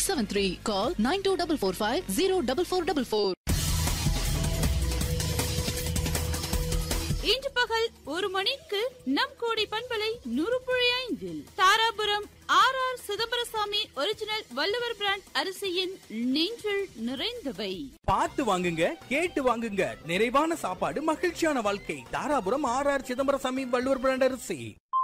Seven three கால் nine two double four five zero double four double four இன்று பகல் ஒரு மணிக்கு நம் கோடி பண்பலை நூறு புள்ளி ஐந்தில் Dharapuram R R Chidambarasamy original Valluvar brand அரிசியின் நெஞ்சில் நிறைந்தவை பார்த்து வாங்குங்க கேட்டு வாங்குங்க நிறைவான சாப்பாடு மகிழ்ச்சியான வாழ்க்கை Dharapuram R R Chidambarasamy Valluvar brand அரிசி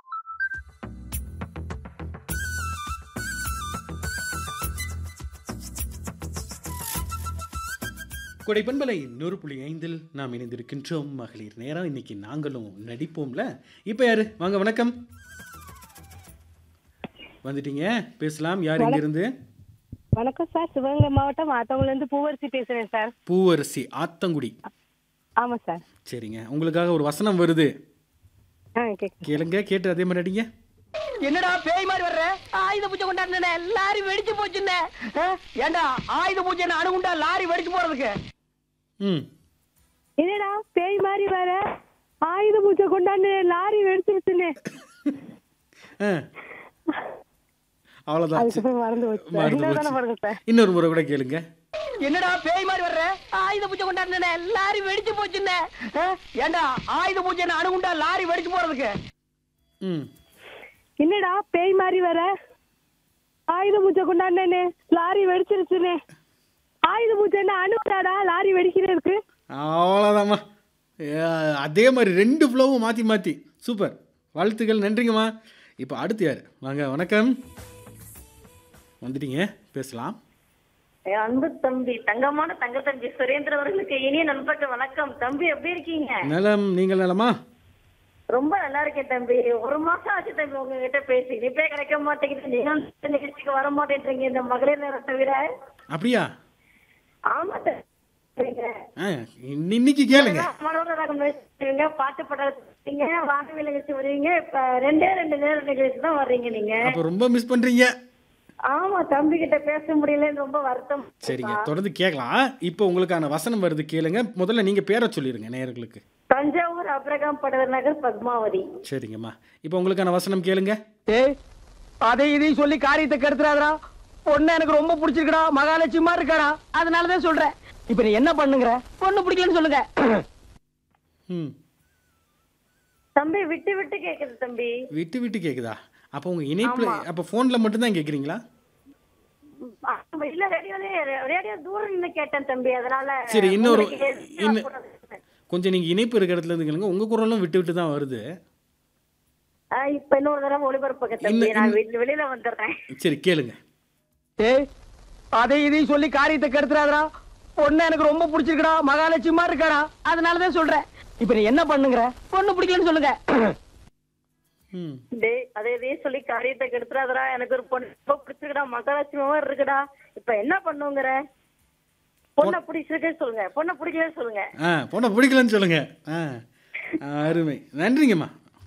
கொடைப்பண்பலை நூறு புள்ளி ஐந்தில் நாம் இணைந்திருக்கின்றோம் மகளிர் நேரம் இன்னைக்கு நாங்களும் நடிப்போம்ல இப்போ யாரு வாங்க வணக்கம் வந்துட்டீங்க பேசலாம் யார் இங்கிருந்து வணக்கம் சார் சிவகங்கை மாவட்டம் ஆத்தவங்கல இருந்து பூவரசி பேசுறேன் சார் பூவரசி ஆத்தங்குடி ஆமா சார் சரிங்க உங்களுக்காக ஒரு வசனம் வருது ஆ கேட்க கேளுங்க கேட்டு அதே மாதிரி அடிங்க என்னடா பேய் மாதிரி வர்ற ஆயுத பூஜை கொண்டாடுன லாரி வெடிச்சு போச்சுன்னு ஏண்டா ஆயுத பூஜை அணுகுண்டா லாரி வெடிச்சு போறதுக்கு ம் என்னடா பேய் மாதிரி வர ஆயுத பூஜை கொண்டாந்து லாரி வெடிச்சிருச்சுன்னு ஆ அவ்வளோதான் அதுக்கப்புறம் மறந்து போச்சு சார். மறந்து இன்னொரு தடவை போச்சு. பாருங்க சார் இன்னொரு முறை கூட கேளுங்க என்னடா பேய் மாதிரி வர்ற ஆயுத பூஜை கொண்டாடுன லாரி வெடிச்சு போச்சுன்னு ஏண்டா ஆயுத பூஜை அணுகுண்டா லாரி வெடிச்சு போறதுக்கு ம் என்னடா பேய் மாதிரி வர ஆயுத பூஜை கொண்டாடுனேன்னு லாரி வெடிச்சிருச்சுன்னு ஆயுத பூஜைன்னா அணுகுறாடா லாரி வெடிக்கிறதுக்கு அவ்வளோதாம்மா ஏ, அதே மாதிரி ரெண்டு ஃப்ளோவும் மாற்றி மாற்றி சூப்பர் வாழ்த்துக்கள் நன்றிங்கம்மா இப்போ அடுத்து யார் வாங்க வணக்கம் வந்துட்டீங்க பேசலாம் என் அன்பு தம்பி தங்கமான தங்க தம்பி சுரேந்திர அவர்களுக்கு இனிய நண்பர்கள் வணக்கம் தம்பி எப்படி இருக்கீங்க நலம் நீங்கள் நலமா ரொம்ப நல்லா இருக்கேன் தம்பி ஒரு மாசம் ஆச்சு தம்பி உங்ககிட்ட பேசி இனிப்பே கிடைக்க மாட்டேங்குது நீங்க இந்த நிகழ்ச்சிக்கு வர மாட்டேன்றீங்க இந்த மகளிர் நேரம் தவிர அப்படியா ஆமா தம்பி ஆ இன்னைக்கு கேளுங்க மனோர ரகம் பேசுவீங்க பாட்டு படம் வானவில் நிகழ்ச்சி வருவீங்க இப்ப ரெண்டே ரெண்டு நேரம் நிகழ்ச்சி தான் வர்றீங்க நீங்க அப்போ ரொம்ப மிஸ் பண்ணுறீங்க ஆமா தம்பி கிட்ட பேச முடியலன்னு ரொம்ப வருத்தம் சரிங்க தொடர்ந்து கேட்கலாம் இப்போ உங்களுக்கான வசனம் வருது கேளுங்க முதல்ல நீங்கள் பேரை சொல்லிடுங்க நேயர்களுக்கு தஞ்சாவூர் அப்ரகாம் படவர் நகர் பத்மாவதி சரிங்கம்மா இப்போ உங்களுக்கான வசனம் கேளுங்க ஏய் அதை இதையும் சொல்லி காரியத்தை கெடுத்துறாதடா பொண்ணு எனக்கு ரொம்ப பிடிச்சிருக்குடா மகாலட்சுமி மாதிரி இருக்காடா அதனாலதான் சொல்றேன் இப்ப நீ என்ன பண்ணுங்கிற பொண்ணு பிடிக்கலன்னு சொல்லுங்க ம் தம்பி விட்டு விட்டு கேக்குது தம்பி விட்டு விட்டு கேட்குதா அப்போ உங்கள் இணைப்பில் அப்போ ஃபோனில் மட்டும்தான் கேட்குறீங்களா ஆமா, இல்ல ரேடியோலே ரேடியோ தூரம் நின்னு கேட்டேன் தம்பி அதனால சரி இன்னொரு உங்களுக்கு எதுக்கு இன்னும் அப்புறம் கொஞ்சம் நீங்கள் இணைப்பு இருக்கிற இடத்துல இருந்து கேளுங்க உங்கள் குரலும் விட்டு விட்டு தான் வருது ஆ, இப்ப இன்னொரு தடவை ஒளிபரப்புங்க தம்பி இன்னும் நான் வீட்டு வெளியில வந்துடுறேன் சரி கேளுங்க ஏய் அதை இதையும் சொல்லி காரியத்தை கெடுத்துறாதடா பொண்ணு எனக்கு ரொம்ப பிடிச்சிருக்குடா மகாலட்சுமி மாதிரி இருக்காடா அதனாலதான் சொல்றேன் இப்ப நீ என்ன பண்ணுங்கிற பொண்ணு பிடிக்கலன்னு சொல்லுங்க ம் டேய் அதே இதே சொல்லி காரியத்தை கெடுத்துறாதடா எனக்கு ஒரு பொண்ணு ரொம்ப பிடிச்சிருக்குடா மகாலட்சுமி மாதிரி இருக்குடா இப்ப என்ன பண்ணுங்கிற பொண்ணை பிடிச்சிருக்கு சொல்லுங்க பொண்ணை பிடிக்கலன்னு சொல்லுங்க ஆ பொண்ணை பிடிக்கலன்னு சொல்லுங்க ஆ ஆ, அருமை நன்றிங்கம்மா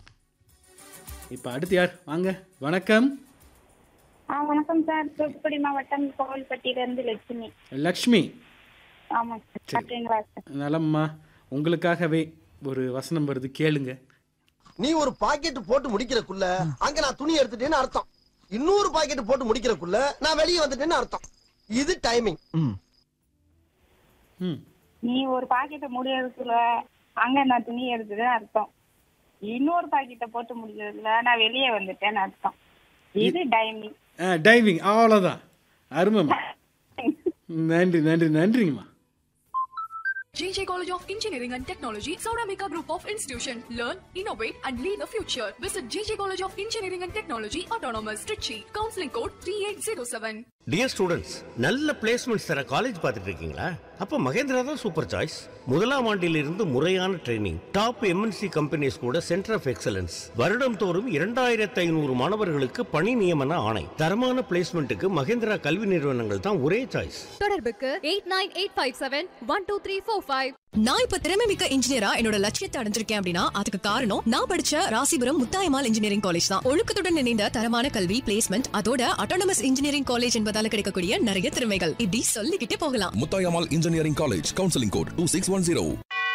இப்போ அடுத்து யார் வாங்க வணக்கம் ஆ வணக்கம் சார் தூத்துக்குடி மாவட்டம் கோவில்பட்டியில இருந்து லட்சுமி லக்ஷ்மி ஆமா சார் சாப்பிட்டீங்களா சார் நலம்மா உங்களுக்காகவே ஒரு வசனம் வருது கேளுங்க நீ ஒரு பாக்கெட் போட்டு முடிக்கிறக்குள்ள அங்க நான் துணி எடுத்துட்டேன்னு அர்த்தம் இன்னொரு பாக்கெட் போட்டு முடிக்கிறக்குள்ள நான் வெளியே வந்துட்டேன்னு அர்த்தம் இது டைமிங் ம் நீ ஒரு பாக்கெட்டை முடியறதுக்குள்ள அங்க நான் துணி எடுத்ததுன்னு அர்த்தம் இன்னொரு பாக்கெட்டை போட்டு முடிக்கிறதுல நான் வெளியே வந்துட்டேன்னு அர்த்தம் இது டைமிங் ஆ டைவிங் அவ்வளோதான் அருமைம்மா நன்றி நன்றி நன்றிங்கம்மா JJ College of Engineering and Technology, Sauramika Group of Institution. Learn, innovate, and lead the future. Visit JJ College of Engineering and Technology, Autonomous, Trichy. Counseling code 3807. Dear students நல்ல placements தர college பார்த்துட்டு இருக்கீங்களா அப்போ மகேந்திரா தான் super choice முதலாம் ஆண்டிலிருந்து முறையான training top MNC companies கூட சென்டர் ஆஃப் எக்ஸலன்ஸ் வருடம் தோறும் இரண்டாயிரத்து ஐநூறு மாணவர்களுக்கு பணி நியமன ஆணை தரமான பிளேஸ்மெண்ட்டுக்கு மகேந்திரா கல்வி நிறுவனங்கள் தான் ஒரே சாய்ஸ் தொடர்புக்கு eight nine eight five seven one two three four five நான் இப்ப திறமை மிக்க இன்ஜினியரா என்னோட லட்சியத்தை அடைஞ்சிருக்கேன் அப்படின்னா அதுக்கு காரணம் நான் படிச்ச ராசிபுரம் முத்தாயமால் இன்ஜினியரிங் காலேஜ் தான் ஒழுக்கத்துடன் இணைந்த தரமான கல்வி பிளேஸ்மெண்ட் அதோட அட்டானமஸ் இன்ஜினியரிங் காலேஜ் என்பதால கிடைக்கக்கூடிய நிறைய திறமைகள் இப்படி சொல்லிக்கிட்டே போகலாம் Muthayammal engineering college counselling code two six one zero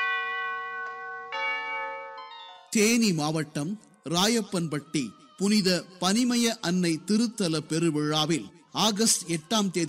Theni மாவட்டம் ராயப்பன்பட்டி புனித பனிமய அன்னை திருத்தல பெருவிழாவில் ஆகஸ்ட் எட்டாம் தேதி